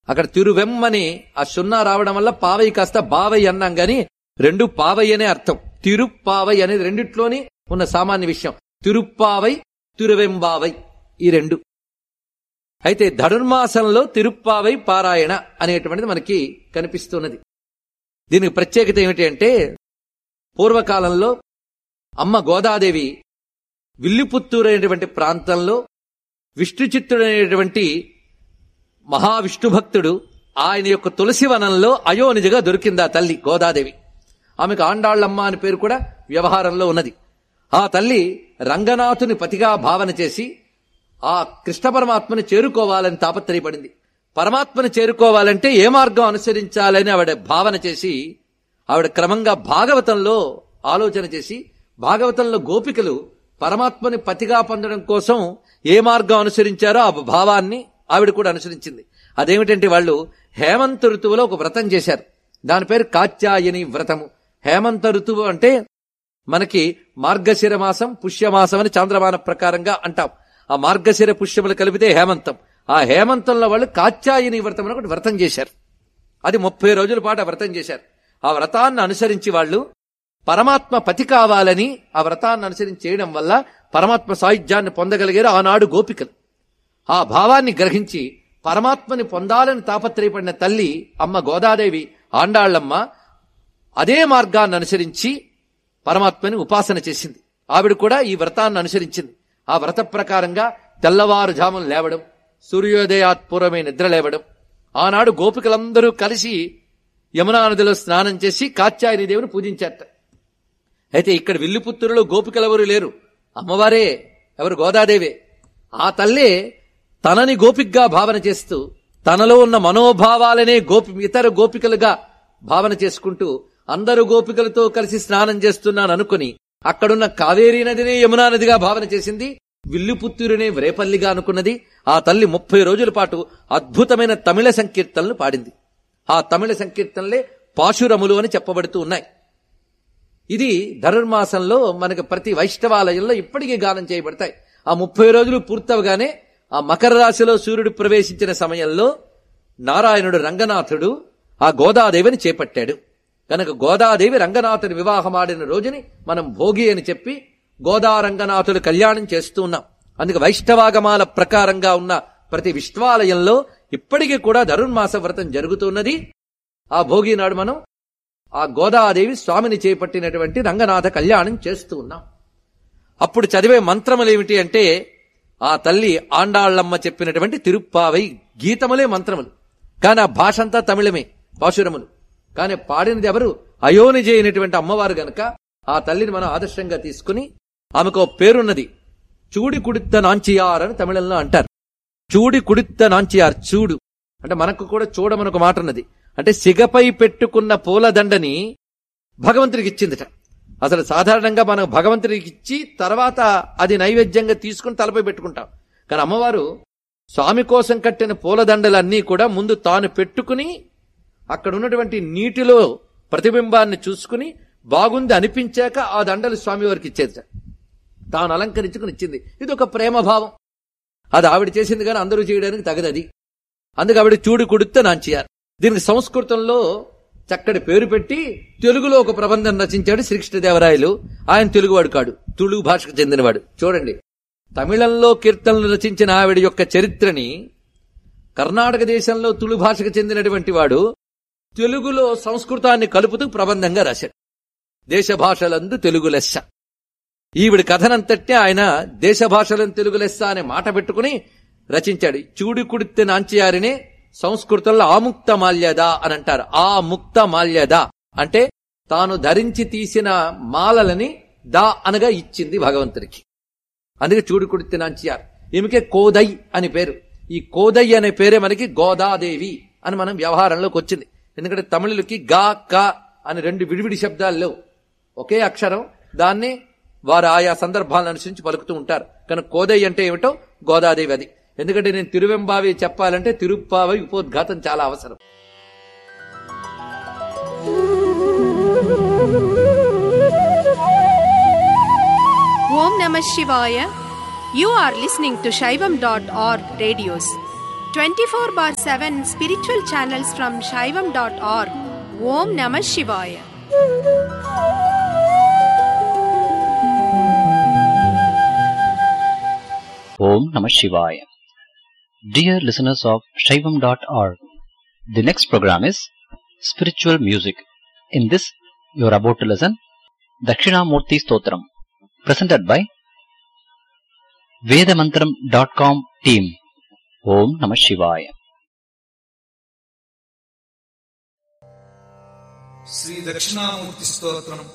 అక్కడ తిరువెమ్మని ఆ సున్నా రావడం వల్ల పావై కాస్త బావై అన్నాం గాని రెండు పావై అనే అర్థం తిరుప్పావై అనేది రెండిట్లోని ఉన్న సామాన్య విషయం తిరుప్పావై తిరువెంబావై ఈ రెండు అయితే ధనుర్మాసంలో తిరుప్పావై పారాయణ అనేటువంటిది మనకి కనిపిస్తున్నది దీనికి ప్రత్యేకత ఏమిటి అంటే పూర్వకాలంలో అమ్మ గోదాదేవి విల్లిపుత్తూరు అనేటువంటి ప్రాంతంలో విష్ణు చిత్తుడైనటువంటి మహావిష్ణు భక్తుడు ఆయన యొక్క తులసి వనంలో అయోనిజగా దొరికింది ఆ తల్లి గోదాదేవి ఆమెకు ఆండాళ్ళమ్మ అని పేరు కూడా వ్యవహారంలో ఉన్నది ఆ తల్లి రంగనాథుని పతిగా భావన చేసి ఆ కృష్ణ పరమాత్మని చేరుకోవాలని తాపత్రయపడింది పరమాత్మని చేరుకోవాలంటే ఏ మార్గం అనుసరించాలని ఆవిడ భావన చేసి ఆవిడ క్రమంగా భాగవతంలో ఆలోచన చేసి భాగవతంలో గోపికలు పరమాత్మని పతిగా పొందడం కోసం ఏ మార్గం అనుసరించారో ఆ భావాన్ని ఆవిడ కూడా అనుసరించింది అదేమిటంటే వాళ్ళు హేమంత ఋతువులో ఒక వ్రతం చేశారు దాని పేరు కాత్యాయని వ్రతము హేమంత ఋతువు అంటే మనకి మార్గశిర మాసం పుష్యమాసం అని చాంద్రమాన ప్రకారంగా అంటాం ఆ మార్గశిర పుష్యములు కలిపితే హేమంతం ఆ హేమంతంలో వాళ్ళు కాత్యాయని వ్రతం అని ఒకటి వ్రతం చేశారు అది ముప్పై రోజుల పాటు ఆ వ్రతం చేశారు ఆ వ్రతాన్ని అనుసరించి వాళ్ళు పరమాత్మ పతి కావాలని ఆ వ్రతాన్ని అనుసరించి చేయడం వల్ల పరమాత్మ సాయుధ్యాన్ని పొందగలిగారు ఆనాడు గోపికలు ఆ భావాన్ని గ్రహించి పరమాత్మని పొందాలని తాపత్రయపడిన తల్లి అమ్మ గోదాదేవి ఆండాళ్ళమ్మ అదే మార్గాన్ని అనుసరించి పరమాత్మని ఉపాసన చేసింది ఆవిడ కూడా ఈ వ్రతాన్ని అనుసరించింది ఆ వ్రత ప్రకారంగా తెల్లవారుజామున లేవడం సూర్యోదయాత్ పూర్వమే నిద్ర లేవడం ఆనాడు గోపికలందరూ కలిసి యమునా నదిలో స్నానం చేసి కాత్యాయని దేవుని పూజించారట అయితే ఇక్కడ విల్లుపుత్తూరులో గోపికలెవరు లేరు అమ్మవారే ఎవరు గోదాదేవే ఆ తల్లే తనని గోపికగా భావన చేస్తూ తనలో ఉన్న మనోభావాలనే గోపి ఇతర గోపికలుగా భావన చేసుకుంటూ అందరు గోపికలతో కలిసి స్నానం చేస్తున్నాను అనుకుని అక్కడున్న కావేరీ నదినే యమునా నదిగా భావన చేసింది విల్లుపుత్తూరునే వ్రేపల్లిగా అనుకున్నది ఆ తల్లి ముప్పై రోజుల పాటు అద్భుతమైన తమిళ సంకీర్తనలు పాడింది ఆ తమిళ సంకీర్తనలే పాశురములు అని చెప్పబడుతూ ఉన్నాయి ఇది ధనుర్మాసంలో మనకి ప్రతి వైష్ణవాలయంలో ఇప్పటికీ గానం చేయబడతాయి ఆ ముప్పై రోజులు పూర్తవగానే ఆ మకర రాశిలో సూర్యుడు ప్రవేశించిన సమయంలో నారాయణుడు రంగనాథుడు ఆ గోదాదేవిని చేపట్టాడు కనుక గోదాదేవి రంగనాథుని వివాహమాడిన రోజుని మనం భోగి అని చెప్పి గోదా రంగనాథుడు కళ్యాణం చేస్తూ ఉన్నాం అందుకే వైష్ణవాగమాల ప్రకారంగా ఉన్న ప్రతి విశ్వాలయంలో ఇప్పటికీ కూడా ధనుర్మాస వ్రతం జరుగుతున్నది ఆ భోగి నాడు మనం ఆ గోదాదేవి స్వామిని చేపట్టినటువంటి రంగనాథ కళ్యాణం చేస్తూ ఉన్నాం అప్పుడు చదివే మంత్రములు ఏమిటి అంటే ఆ తల్లి ఆండాళ్ళమ్మ చెప్పినటువంటి తిరుప్పావై గీతములే మంత్రములు కానీ ఆ భాష అంతా తమిళమే పాశురములు కానీ పాడినది ఎవరు అయోనిజ అయినటువంటి అమ్మవారు గనక ఆ తల్లిని మనం ఆదర్శంగా తీసుకుని ఆమెకు ఓ పేరున్నది చూడి కుడిత్త నాంచియార్ అని తమిళంలో అంటారు చూడి కుడిత్త నాంచియార్ చూడు అంటే మనకు కూడా చూడమని ఒక మాట ఉన్నది అంటే సిగపై పెట్టుకున్న పూలదండని భగవంతుడికి ఇచ్చిందిట అసలు సాధారణంగా మనం భగవంతుడికి ఇచ్చి తర్వాత అది నైవేద్యంగా తీసుకుని తలపై పెట్టుకుంటాం కానీ అమ్మవారు స్వామి కోసం కట్టిన పూలదండలన్నీ కూడా ముందు తాను పెట్టుకుని అక్కడ ఉన్నటువంటి నీటిలో ప్రతిబింబాన్ని చూసుకుని బాగుంది అనిపించాక ఆ దండలు స్వామివారికి ఇచ్చేది తాను అలంకరించుకుని ఇచ్చింది ఇది ఒక ప్రేమ భావం అది ఆవిడ చేసింది కానీ అందరూ చేయడానికి తగదది అందుకు ఆవిడ చూడు కుడితే నాంచియారు దీనికి సంస్కృతంలో చక్కటి పేరు పెట్టి తెలుగులో ఒక ప్రబంధం రచించాడు శ్రీకృష్ణదేవరాయలు ఆయన తెలుగువాడు కాడు తుళు భాషకు చెందినవాడు చూడండి తమిళంలో కీర్తనలు రచించిన ఆవిడ యొక్క చరిత్రని కర్ణాటక దేశంలో తుళు భాషకు చెందినటువంటి వాడు తెలుగులో సంస్కృతాన్ని కలుపుతూ ప్రబంధంగా రాశాడు దేశ భాషలందు తెలుగు లెస్స ఈవిడ కథనంతటే ఆయన దేశ భాషలను తెలుగు లెస్స అనే మాట పెట్టుకుని రచించాడు చూడి కుడితే నాంచియారినే సంస్కృతంలో ఆముక్త మాల్యద అని అంటారు ఆ ముక్త మాల్యద అంటే తాను ధరించి తీసిన మాలలని దా అనగా ఇచ్చింది భగవంతుడికి అందుకే చూడు కుడితే నాంచియార్ ఈమెకే కోదై అని పేరు ఈ కోదై అనే పేరే మనకి గోదాదేవి అని మనం వ్యవహారంలోకి వచ్చింది ఎందుకంటే తమిళులకి గా క అని రెండు విడివిడి శబ్దాలు లేవు ఒకే అక్షరం దాన్ని వారు ఆయా సందర్భాలను అనుసరించి పలుకుతూ ఉంటారు కానీ కోదై అంటే ఏమిటో గోదాదేవి అది ఎందుకంటే నేను తిరువెంబావి చెప్పాలంటే తిరుప్పావి ఉపోద్ఘాతం చాలా అవసరం Om Namah Shivaya. You are listening to Shaivam.org radios. 24 bar 7 spiritual channels from Shaivam.org. Om Namah Shivaya. Om Namah Shivaya. Dear listeners of Shaivam.org, the next program is Spiritual Music. In this, you are about to listen Dakshinamurti Stotram, presented by Vedamantram.com team. Om Namah Shivaya. Shri Dakshinamurthy స్తోత్రం